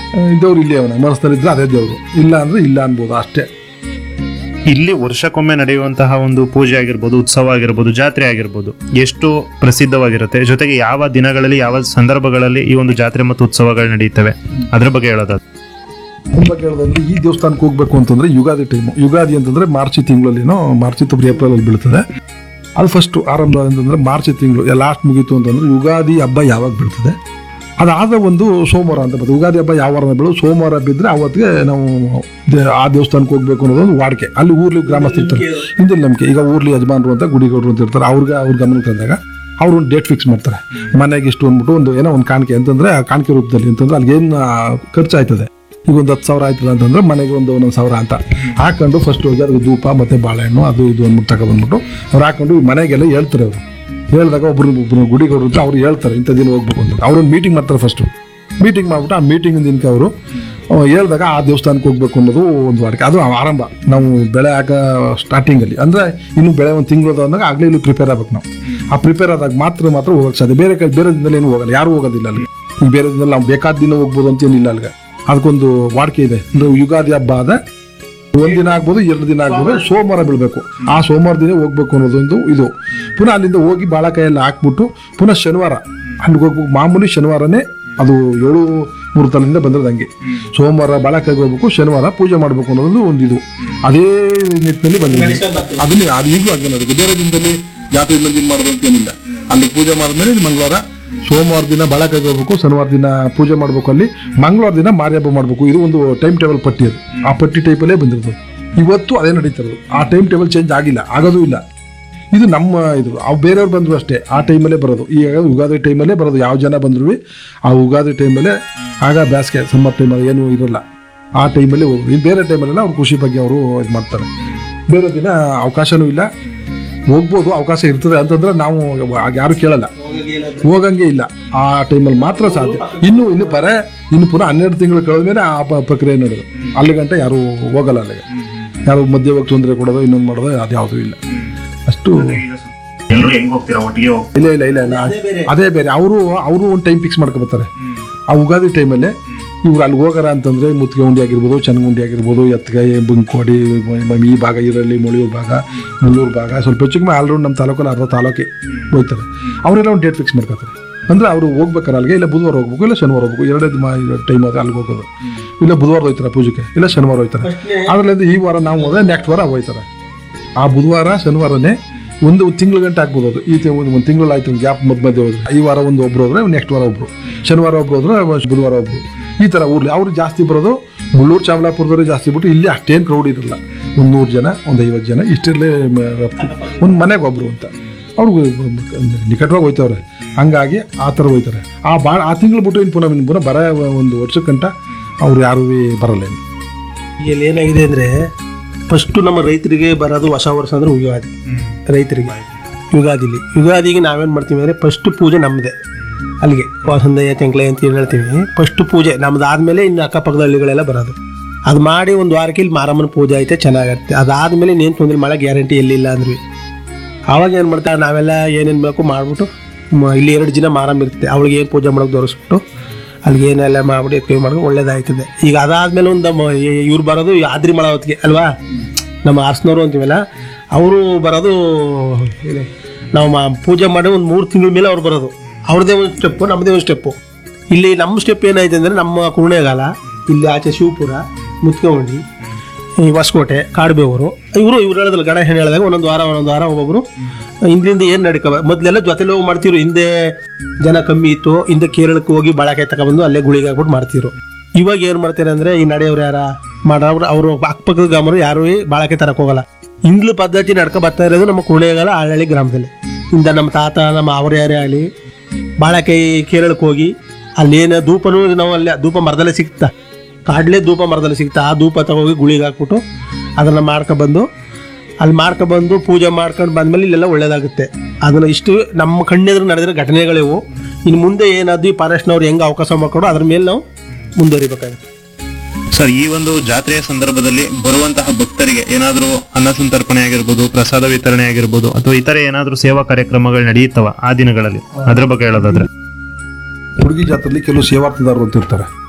ದೇವ್ರು ಇಲ್ಲಿ ಅವನ ಮನಸ್ಸಿನಲ್ಲಿದ್ರೆ ಅದೇ ದೇವರು ಇಲ್ಲ ಅಂದ್ರೆ ಇಲ್ಲ ಅನ್ಬೋದು ಅಷ್ಟೇ ಇಲ್ಲಿ ವರ್ಷಕ್ಕೊಮ್ಮೆ ನಡೆಯುವಂತಹ ಒಂದು ಪೂಜೆ ಆಗಿರ್ಬೋದು ಉತ್ಸವ ಆಗಿರ್ಬೋದು ಜಾತ್ರೆ ಆಗಿರ್ಬೋದು ಎಷ್ಟು ಪ್ರಸಿದ್ಧವಾಗಿರುತ್ತೆ ಜೊತೆಗೆ ಯಾವ ದಿನಗಳಲ್ಲಿ ಯಾವ ಸಂದರ್ಭಗಳಲ್ಲಿ ಈ ಒಂದು ಜಾತ್ರೆ ಮತ್ತು ಉತ್ಸವಗಳು ನಡೆಯುತ್ತವೆ ಅದ್ರ ಬಗ್ಗೆ ಹೇಳೋದಾದ್ರೆ ತುಂಬ ಕೇಳೋದಂದ್ರೆ ಈ ದೇವಸ್ಥಾನಕ್ಕೆ ಹೋಗ್ಬೇಕು ಅಂತಂದ್ರೆ ಯುಗಾದಿ ಟೈಮು ಯುಗಾದಿ ಅಂತಂದ್ರೆ ಮಾರ್ಚ್ ತಿಂಗಳಲ್ಲಿನೋ ಮಾರ್ಚ್ ಅಥವಾ ಏಪ್ರಿಲ್ ಅಲ್ಲಿ ಬೀಳ್ತದೆ ಅದು ಫಸ್ಟ್ ಆರಂಭ ಅಂತಂದ್ರೆ ಮಾರ್ಚ್ ತಿಂಗಳು ಲಾಸ್ಟ್ ಮುಗೀತು ಅಂತಂದ್ರೆ ಯುಗಾದಿ ಹಬ್ಬ ಯಾವಾಗ ಬೀಳ್ತದೆ ಅದಾದ ಒಂದು ಸೋಮವಾರ ಅಂತ ಬರ್ತದೆ ಯುಗಾದಿ ಹಬ್ಬ ಯಾವ ವಾರ ಬೀಳೋ ಸೋಮವಾರ ಬಿದ್ದರೆ ಅವತ್ತಿಗೆ ನಾವು ದೇ- ಆ ದೇವಸ್ಥಾನಕ್ಕೆ ಹೋಗ್ಬೇಕು ಅನ್ನೋದು ಒಂದು ವಾಡಿಕೆ ಅಲ್ಲಿ ಊರ್ಲಿ ಗ್ರಾಮಸ್ಥರು ಇರ್ತಾರೆ ಹಿಂದಿನ ನಂಬಿಕೆ ಈಗ ಊರ್ಲಿ ಯಜಮಾನರು ಅಂತ ಗುಡಿಗೌಡರು ಅಂತ ಇರ್ತಾರೆ ಅವ್ರಿಗೆ ಅವ್ರ ಗಮನಕ್ಕೆ ತಂದಾಗ ಅವ್ರು ಒಂದು ಡೇಟ್ ಫಿಕ್ಸ್ ಮಾಡ್ತಾರೆ ಮನೆಗೆ ಇಷ್ಟು ಅಂದ್ಬಿಟ್ಟು ಒಂದು ಏನೋ ಒಂದು ಕಾಣಿಕೆ ಅಂತಂದ್ರೆ ಆ ಕಾಣಿಕೆ ರೂಪದಲ್ಲಿ ಅಂತಂದ್ರೆ ಅಲ್ಲಿ ಏನು ಖರ್ಚಾಯ್ತದೆ ಈಗ ಒಂದು ಹತ್ತು ಸಾವಿರ ಆಯ್ತದ ಅಂತಂದ್ರೆ ಮನೆಗೆ ಒಂದು ಒಂದೊಂದು ಸಾವಿರ ಅಂತ ಹಾಕೊಂಡು ಫಸ್ಟ್ ಹೋಗಿ ಅದಕ್ಕೆ ಧೂಪ ಮತ್ತೆ ಬಾಳೆಹಣ್ಣು ಅದು ಇದು ಅಂದ್ಬಿಟ್ಟು ತಗೊಬಂದ್ಬಿಟ್ಟು ಅವ್ರು ಹಾಕೊಂಡು ಮನೆಗೆಲ್ಲ ಹೇಳ್ತಾರೆ ಅವರು ಹೇಳಿದಾಗ ಒಬ್ರು ಒಬ್ರು ಗುಡಿಗೌಡರು ಅಂತ ಅವ್ರು ಹೇಳ್ತಾರೆ ಇಂಥ ದಿನ ಹೋಗ್ಬೇಕು ಅಂತ ಅವ್ರೊಂದು ಮೀಟಿಂಗ್ ಮಾಡ್ತಾರೆ ಫಸ್ಟು ಮೀಟಿಂಗ್ ಮಾಡ್ಬಿಟ್ಟು ಆ ಮೀಟಿಂಗ್ ದಿನಕ್ಕೆ ಅವರು ಹೇಳಿದಾಗ ಆ ದೇವಸ್ಥಾನಕ್ಕೆ ಹೋಗ್ಬೇಕು ಅನ್ನೋದು ಒಂದು ವಾಡಿಕೆ ಅದು ಆರಂಭ ನಾವು ಬೆಳೆ ಹಾಕ ಸ್ಟಾರ್ಟಿಂಗಲ್ಲಿ ಅಂದರೆ ಇನ್ನು ಬೆಳೆ ಒಂದು ತಿಂಗಳು ಅಂದಾಗ ಆಗಲೇ ಇಲ್ಲಿ ಪ್ರಿಪೇರ್ ಆಗ್ಬೇಕು ನಾವು ಆ ಪ್ರಿಪೇರ್ ಆದಾಗ ಮಾತ್ರ ಮಾತ್ರ ಹೋಗಕ್ಕೆ ಸಾಧ್ಯ ಬೇರೆ ಕಡೆ ಬೇರೆ ದಿನದಲ್ಲಿ ಏನು ಹೋಗಲ್ಲ ಯಾರು ಹೋಗೋದಿಲ್ಲ ಅಲ್ಲಿಗೆ ಈಗ ಬೇರೆ ದಿನದಲ್ಲಿ ನಾವು ಬೇಕಾದ ದಿನ ಹೋಗ್ಬೋದು ಅಂತ ಏನಿಲ್ಲ ಅಲ್ಲಿಗೆ ಅದಕ್ಕೊಂದು ವಾಡಿಕೆ ಇದೆ ಅಂದರೆ ಯುಗಾದಿ ಹಬ್ಬ ಆದ ಒಂದಿನ ಆಗ್ಬೋದು ಎರಡು ದಿನ ಆಗ್ಬೋದು ಸೋಮವಾರ ಬೀಳಬೇಕು ಆ ಸೋಮವಾರ ದಿನ ಹೋಗ್ಬೇಕು ಅನ್ನೋದೊಂದು ಇದು ಪುನಃ ಅಲ್ಲಿಂದ ಹೋಗಿ ಬಾಳಕಾಯೆಲ್ಲ ಹಾಕ್ಬಿಟ್ಟು ಪುನಃ ಶನಿವಾರ ಅಲ್ಲಿಗೆ ಹೋಗ್ಬೇಕು ಮಾಮೂಲಿ ಶನಿವಾರನೇ ಅದು ಏಳು ಮೂರು ತಲದಿಂದ ಬಂದಿರೋದು ಹಂಗೆ ಸೋಮವಾರ ಬಾಳಕಾಯಿಗೆ ಹೋಗ್ಬೇಕು ಶನಿವಾರ ಪೂಜೆ ಮಾಡಬೇಕು ಅನ್ನೋದು ಒಂದು ಇದು ಅದೇ ನಿಟ್ಟಿನಲ್ಲಿ ಬಂದಿದೆ ಅದನ್ನೇ ಅದು ಈಗಲೂ ಹಂಗೆ ನಡೆದು ಬೇರೆ ದಿನದಲ್ಲಿ ಜಾತ್ರೆ ಇನ್ನೊಂದು ದಿನ ಮಾಡೋದು ಅಂತ ಏನಿಲ್ಲ ಅಲ್ಲಿ ಪೂಜೆ ಮಾಡಿದ್ಮೇಲೆ ಇದು ಮಂಗಳವಾರ ಸೋಮವಾರ ದಿನ ಬಾಳಕಾಯಿಗೆ ಹೋಗ್ಬೇಕು ಶನಿವಾರ ದಿನ ಪೂಜೆ ಮಾಡಬೇಕು ಅಲ್ಲಿ ಮಂಗಳವಾರ ದಿನ ಮಾರಿ ಹಬ್ಬ ಮಾಡಬೇಕು ಇದು ಒಂದು ಟೈಮ್ ಟೇಬಲ್ ಪಟ್ಟಿ ಅದು ಆ ಪಟ್ಟಿ ಟೈಪಲ್ಲೇ ಬಂದಿರೋದು ಇವತ್ತು ಅದೇ ನಡೀತಿರೋದು ಆ ಟೈಮ್ ಟೇಬಲ್ ಚೇಂಜ್ ಆಗಿಲ್ಲ ಆಗೋದು ಇಲ್ಲ ಇದು ನಮ್ಮ ಇದು ಅವು ಬೇರೆಯವ್ರು ಬಂದ್ರು ಅಷ್ಟೇ ಆ ಟೈಮಲ್ಲೇ ಬರೋದು ಈಗ ಯುಗಾದಿ ಟೈಮಲ್ಲೇ ಬರೋದು ಯಾವ ಜನ ಬಂದ್ರು ಆ ಯುಗಾದಿ ಟೈಮಲ್ಲೇ ಆಗ ಬೇಸಿಗೆ ಸಮ್ಮರ್ ಟೈಮಲ್ಲಿ ಏನು ಇರೋಲ್ಲ ಆ ಟೈಮಲ್ಲಿ ಹೋಗೋದು ಇನ್ನು ಬೇರೆ ಟೈಮಲ್ಲೆಲ್ಲ ಅವ್ರು ಖುಷಿ ಬಗ್ಗೆ ಅವರು ಇದು ಮಾಡ್ತಾರೆ ಬೇರೆ ದಿನ ಅವಕಾಶನೂ ಇಲ್ಲ ಹೋಗ್ಬೋದು ಅವಕಾಶ ಇರ್ತದೆ ಅಂತಂದ್ರೆ ನಾವು ಆಗ ಯಾರು ಕೇಳಲ್ಲ ಹೋಗಂಗೆ ಇಲ್ಲ ಆ ಟೈಮಲ್ಲಿ ಮಾತ್ರ ಸಾಧ್ಯ ಇನ್ನು ಇನ್ನು ಬರೇ ಇನ್ನು ಪುನಃ ಹನ್ನೆರಡು ತಿಂಗಳು ಕಳೆದ ಮೇಲೆ ಆ ಪ- ಪ್ರಕ್ರಿಯೆ ನಡೆದು ಅಲ್ಲಿ ಗಂಟೆ ಯಾರು ಹೋಗಲ್ಲ ಅಲ್ಲಿಗೆ ಯಾರು ಮಧ್ಯೆ ಹೋಗಿ ತೊಂದರೆ ಕೊಡೋದು ಇನ್ನೊಂದು ಮಾಡೋದು ಅದು ಯಾವುದೂ ಇಲ್ಲ ಅಷ್ಟು ಎಲ್ಲರೂ ಹೆಂಗ್ ಹೋಗ್ತೀರಾ ಒಟ್ಟಿಗೆ ಇಲ್ಲ ಇಲ್ಲ ಇಲ್ಲ ಇಲ್ಲ ಅದೇ ಬೇರೆ ಅವರು ಅವರು ಒಂದು ಟೈಮ್ ಫಿಕ್ಸ್ ಮಾಡ್ಕೊಬರ್ತಾರೆ ಆ ಉಗಾದಿ ಟೈಮಲ್ಲೇ ಇವ್ರು ಅಲ್ಲಿ ಹೋಗಾರ ಅಂತಂದ್ರೆ ಮುತ್ತಿಗೆ ಉಂಡಿ ಆಗಿರ್ಬೋದು ಉಂಡಿ ಆಗಿರ್ಬೋದು ಎತ್ತಗಾಯಿ ಬಂಕೋಡಿ ಮ- ಈ ಭಾಗ ಈರಲ್ಲಿ ಮೊಳಿಯೂರು ಭಾಗ ಮುಳ್ಳೂರು ಭಾಗ ಸ್ವಲ್ಪ ಹೆಚ್ಚು ಕಮ್ಮಿ ಆಲ್ರೌಂಡ್ ನಮ್ಮ ತಾಲೂಕಲ್ಲಿ ಅರ್ಧ ತಾಲೂಕೆ ಹೋಗ್ತಾರೆ ಅವರೆಲ್ಲ ಒಂದು ಡೇಟ್ ಫಿಕ್ಸ್ ಮಾಡ್ಕೊತಾರೆ ಅಂದ್ರೆ ಅವರು ಹೋಗ್ಬೇಕಾರೆ ಅಲ್ಲಿಗೆ ಇಲ್ಲ ಬುಧವಾರ ಹೋಗ್ಬೇಕು ಇಲ್ಲ ಶನಿವಾರ ಹೋಗ್ಬೇಕು ಎರಡೇ ಟೈಮ್ ಅದು ಅಲ್ಲಿಗೆ ಹೋಗೋದು ಇಲ್ಲ ಬುಧವಾರ ಹೋಯ್ತಾರೆ ಪೂಜೆಗೆ ಇಲ್ಲ ಶನಿವಾರ ಹೋಯ್ತಾರೆ ಅದರಲ್ಲಿ ಈ ವಾರ ನಾವು ಹೋದ್ರೆ ನೆಕ್ಸ್ಟ್ ವಾರ ಹೋಯ್ತಾರೆ ಆ ಬುಧವಾರ ಶನಿವಾರನೇ ಒಂದು ತಿಂಗಳು ಗಂಟೆ ಆಗ್ಬೋದು ಅದು ಈ ತಿ- ಒಂದು ಒಂದು ತಿಂಗಳು ಆಯ್ತು ಗ್ಯಾಪ್ ಮಧ್ಯ ಮಧ್ಯೆ ಹೋದ್ರೆ ಈ ವಾರ ಒಂದು ಒಬ್ರು ಹೋದ್ರೆ ನೆಕ್ಸ್ಟ್ ವಾರ ಒಬ್ರು ಶನಿವಾರ ಒಬ್ರು ಹೋದ್ರೆ ಬುಧವಾರ ಒಬ್ರು ಈ ಥರ ಊರ್ಲಿ ಅವ್ರು ಜಾಸ್ತಿ ಬರೋದು ಮುಳ್ಳೂರು ಚಾಮಲಾಪುರದವರೇ ಜಾಸ್ತಿ ಬಿಟ್ಟು ಇಲ್ಲಿ ಅಷ್ಟೇನು ಕ್ರೌಡ್ ಇರಲ್ಲ ಒಂದು ನೂರು ಜನ ಒಂದು ಐವತ್ತು ಜನ ಇಷ್ಟರಲ್ಲೇ ಒಂದು ಮನೆಗೆ ಒಬ್ರು ಅಂತ ಅವ್ರು ನಿಕಟವಾಗಿ ಹೋಯ್ತವ್ರೆ ಹಂಗಾಗಿ ಆ ಥರ ಹೋಯ್ತಾರೆ ಆ ಭಾಳ ಆ ತಿಂಗಳು ಬಿಟ್ಟು ಇನ್ನು ಪುನಃ ಇನ್ನು ಪುನಃ ಬರ ಒಂದು ವರ್ಷಕ್ಕಂಟ ಅವ್ರು ಯಾರೂ ಬರಲ್ಲ ಇನ್ನು ಇಲ್ಲಿ ಏನಾಗಿದೆ ಅಂದ್ರೆ ಫಸ್ಟ್ ನಮ್ಮ ರೈತರಿಗೆ ಬರೋದು ಹೊಸ ವರ್ಷ ಅಂದ್ರೆ ಯುಗಾದಿ ರೈತರಿಗೆ ಯುಗಾದಿಲಿ ಯುಗಾದಿಗೆ ನಾವೇನ್ ಮಾಡ್ತೀವಿ ಅಂದ್ರೆ ಫಸ್ಟ್ ಪೂಜೆ ನಮ್ಮದೇ ಅಲ್ಲಿಗೆ ವಾಸಂದಯ್ಯ ತೆಂಕ್ಲೆ ಅಂತ ಏನ್ ಹೇಳ್ತೀವಿ ಫಸ್ಟ್ ಪೂಜೆ ನಮ್ದು ಆದ್ಮೇಲೆ ಇನ್ನು ಅಕ್ಕಪಕ್ಕದ ಹಳ್ಳಿಗಳೆಲ್ಲ ಬರೋದು ಅದು ಮಾಡಿ ಒಂದು ವಾರಕ್ಕೆ ಇಲ್ಲಿ ಮಾರಮ್ಮನ ಪೂಜೆ ಐತೆ ಚೆನ್ನಾಗತ್ತೆ ಅದಾದ್ಮೇಲೆ ಇನ್ನೇನು ತೊಂದರೆ ಮಳೆ ಗ್ಯಾರಂಟಿ ಎಲ್ಲಿಲ್ಲ ಅಂದ್ವಿ ಆವಾಗ ಏನು ಮಾಡ್ತಾರೆ ನಾವೆಲ್ಲ ಏನೇನು ಬೇಕು ಮಾಡ್ಬಿಟ್ಟು ಮ- ಇಲ್ಲಿ ಎರಡು ದಿನ ಮಾರಮ್ಮ ಇರುತ್ತೆ ಅವಳಿಗೆ ಏನು ಪೂಜೆ ಮಾಡೋಕೆ ತೋರಿಸ್ಬಿಟ್ಟು ಅಲ್ಲಿಗೆ ಏನೆಲ್ಲ ಮಾಡ್ಬಿಟ್ಟು ಎತ್ಕೊಂಡು ಮಾಡೋಕೆ ಒಳ್ಳೇದಾಯ್ತದೆ ಈಗ ಅದಾದ್ಮೇಲೆ ಒಂದು ಇವ್ರು ಬರೋದು ಆದ್ರಿ ಮಳ ಹೊತ್ತಿಗೆ ಅಲ್ವಾ ನಮ್ಮ ಆರ್ಸ್ನವರು ಅಂತೀವಲ್ಲ ಅವರು ಬರೋದು ಇದೆ. ನಾವು ಮಾ- ಪೂಜೆ ಮಾಡಿ ಒಂದು ಮೂರು ತಿಂಗಳ ಮೇಲೆ ಅವ್ರು ಬರೋದು ಅವ್ರದ್ದೇ ಒಂದು ಸ್ಟೆಪ್ಪು ನಮ್ಮದೇ ಒಂದು ಸ್ಟೆಪ್ಪು ಇಲ್ಲಿ ನಮ್ಮ ಸ್ಟೆಪ್ ಏನಾಯ್ತು ಅಂದರೆ ನಮ್ಮ ಕುರುಣೇಗಾಲ ಇಲ್ಲಿ ಆಚೆ ಶಿವಪುರ ಮುತ್ಕವಂಡಿ ಈ ಹೊಸಕೋಟೆ ಕಾಡುಬೇವರು ಇವರು ಇವ್ರು ಹೇಳೋದಿಲ್ಲ ಗಣೇಶ ಹೇಳಿದಾಗ ಒಂದೊಂದು ವಾರ ಒಂದೊಂದು ವಾರ ಒಬ್ಬೊಬ್ರು ಹಿಂದಿಂದ ಏನು ನಡ್ಕವ ಮೊದಲೆಲ್ಲ ಜೊತೆಲಿ ಹೋಗಿ ಮಾಡ್ತಿರು ಹಿಂದೆ ಜನ ಕಮ್ಮಿ ಇತ್ತು ಹಿಂದೆ ಕೇರಳಕ್ಕೆ ಹೋಗಿ ಬಾಳಕಾಯಿ ತಗೊಬಂದು ಅಲ್ಲೇ ಗುಳಿಗೆ ಹಾಕ್ಬಿಟ್ಟು ಮಾಡ್ತಿರು ಇವಾಗ ಏನು ಮಾಡ್ತಾರೆ ಅಂದ್ರೆ ಈ ನಡೆಯವ್ರು ಯಾರ ಮಾಡೋರು ಅವರು ಅಕ್ಕಪಕ್ಕದ ಗ್ರಾಮರು ಯಾರು ಬಾಳಕಾಯಿ ತರಕ್ ಹೋಗಲ್ಲ ಹಿಂದ್ಲು ಪದ್ಧತಿ ನಡ್ಕೊ ಬರ್ತಾ ಇರೋದು ನಮ್ಮ ಕುರುಳೆಗಾಲ ಆಳಹಳ್ಳಿ ಗ್ರಾಮದಲ್ಲಿ ಇಂದ ನಮ್ಮ ತಾತ ನಮ್ಮ ಅವ್ರ ಯಾರೇ ಆಗಲಿ ಬಾಳಕಾಯಿ ಕೇರಳಕ್ಕೆ ಹೋಗಿ ಅಲ್ಲೇನು ಧೂಪನೂ ನಾವು ಅಲ್ಲಿ ಧೂಪ ಮರದಲ್ಲೇ ಸಿಗ್ತಾ ಕಾಡ್ಲೆ ಧೂಪ ಮರದಲ್ಲಿ ಸಿಗ್ತಾ ಆ ಧೂಪ ತಗೋಗಿ ಗುಳಿಗೆ ಹಾಕ್ಬಿಟ್ಟು ಅದನ್ನು ಮಾಡ್ಕೊಬಂದು ಅಲ್ಲಿ ಮಾಡ್ಕೊಬಂದು ಪೂಜೆ ಮಾಡ್ಕೊಂಡು ಬಂದ್ಮೇಲೆ ಇಲ್ಲೆಲ್ಲ ಒಳ್ಳೇದಾಗುತ್ತೆ ಅದನ್ನ ಇಷ್ಟು ನಮ್ಮ ಕಣ್ಣೆದುರು ನಡೆದಿರೋ ಘಟನೆಗಳಿವು ಇನ್ನು ಮುಂದೆ ಏನಾದ್ರು ಈ ಫಾರೆಸ್ಟ್ನವ್ರು ಹೆಂಗೆ ಅವಕಾಶ ಮಾಡ್ಕೊಡೋ ಅದ್ರ ಮೇಲೆ ನಾವು ಮುಂದುವರಿಬೇಕಾಗುತ್ತೆ ಸರ್ ಈ ಒಂದು ಜಾತ್ರೆಯ ಸಂದರ್ಭದಲ್ಲಿ ಬರುವಂತಹ ಭಕ್ತರಿಗೆ ಏನಾದರೂ ಅನ್ನ ಸಂತರ್ಪಣೆ ಆಗಿರ್ಬೋದು ಪ್ರಸಾದ ವಿತರಣೆ ಆಗಿರ್ಬೋದು ಅಥವಾ ಇತರೆ ಏನಾದರೂ ಸೇವಾ ಕಾರ್ಯಕ್ರಮಗಳು ನಡೆಯುತ್ತವ ಆ ದಿನಗಳಲ್ಲಿ ಅದ್ರ ಬಗ್ಗೆ ಹೇಳೋದಾದ್ರೆ ಹುಡುಗಿ ಜಾತ್ರೆಯಲ್ಲಿ ಕೆಲವು ಸೇವಾರ್ಥಿದಾರರು ಅಂತ ಇರ್ತಾರೆ